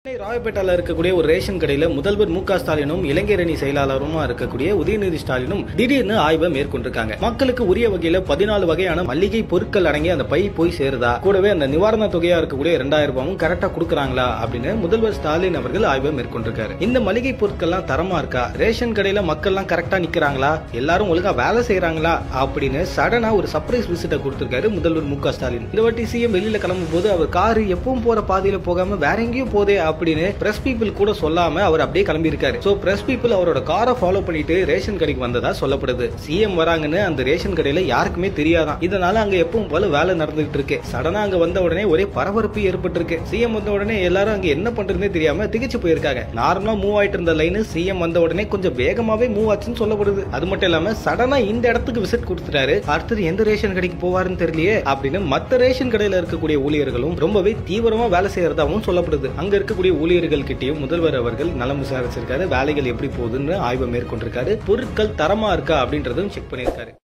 சென்னை ராயப்பேட்டால இருக்கக்கூடிய ஒரு ரேஷன் கடையில முதல்வர் மு க ஸ்டாலினும் இளைஞரணி செயலாளருமா இருக்கக்கூடிய உதயநிதி ஸ்டாலினும் திடீர்னு ஆய்வை மேற்கொண்டிருக்காங்க மக்களுக்கு உரிய வகையில பதினாலு வகையான மல்லிகை பொருட்கள் அடங்கிய அந்த பை போய் சேருதா கூடவே அந்த நிவாரண தொகையா இருக்கக்கூடிய இரண்டாயிரம் ரூபாயும் கரெக்டா கொடுக்குறாங்களா அப்படின்னு முதல்வர் ஸ்டாலின் அவர்கள் ஆய்வை மேற்கொண்டிருக்காரு இந்த மளிகை பொருட்கள்லாம் தரமா இருக்கா ரேஷன் கடையில மக்கள்லாம் கரெக்டா நிக்கிறாங்களா எல்லாரும் ஒழுங்கா வேலை செய்யறாங்களா அப்படின்னு சடனா ஒரு சர்ப்ரைஸ் விசிட்ட கொடுத்திருக்காரு முதல்வர் மு க ஸ்டாலின் இந்த வாட்டி சிஎம் வெளியில கிளம்பும் போது அவர் காரு எப்பவும் போற பாதையில போகாம வேற எங்கேயும் போதே அப்படின்னு பிரஸ் பீப்புள் கூட சொல்லாம அவர் அப்படியே கிளம்பி இருக்காரு சோ பிரஸ் பீப்புள் அவரோட காரை ஃபாலோ பண்ணிட்டு ரேஷன் கடைக்கு வந்ததா சொல்லப்படுது சிஎம் வராங்கன்னு அந்த ரேஷன் கடையில யாருக்குமே தெரியாதான் இதனால அங்க எப்பவும் போல வேலை நடந்துகிட்டு இருக்கு சடனா அங்க வந்த உடனே ஒரே பரபரப்பு ஏற்பட்டு இருக்கு சிஎம் வந்த உடனே எல்லாரும் அங்க என்ன பண்றதுனே தெரியாம திகைச்சு போயிருக்காங்க நார்மலா மூவ் ஆயிட்டு இருந்த லைன் சிஎம் வந்த உடனே கொஞ்சம் வேகமாவே மூவ் ஆச்சுன்னு சொல்லப்படுது அது மட்டும் இல்லாம சடனா இந்த இடத்துக்கு விசிட் கொடுத்துட்டாரு அடுத்தது எந்த ரேஷன் கடைக்கு போவாருன்னு தெரியலையே அப்படின்னு மத்த ரேஷன் கடையில இருக்கக்கூடிய ஊழியர்களும் ரொம்பவே தீவிரமா வேலை செய்யறதாவும் சொல்லப்படுது அங்க இருக்கக்கூடிய ஊழியர்கள் கிட்டயும் முதல்வர் அவர்கள் நலம் விசாரிச்சிருக்காரு வேலைகள் எப்படி போகுதுன்னு ஆய்வு மேற்கொண்டிருக்காரு பொருட்கள் தரமா இருக்கா அப்படின்றதும் செக் பண்ணியிருக்காரு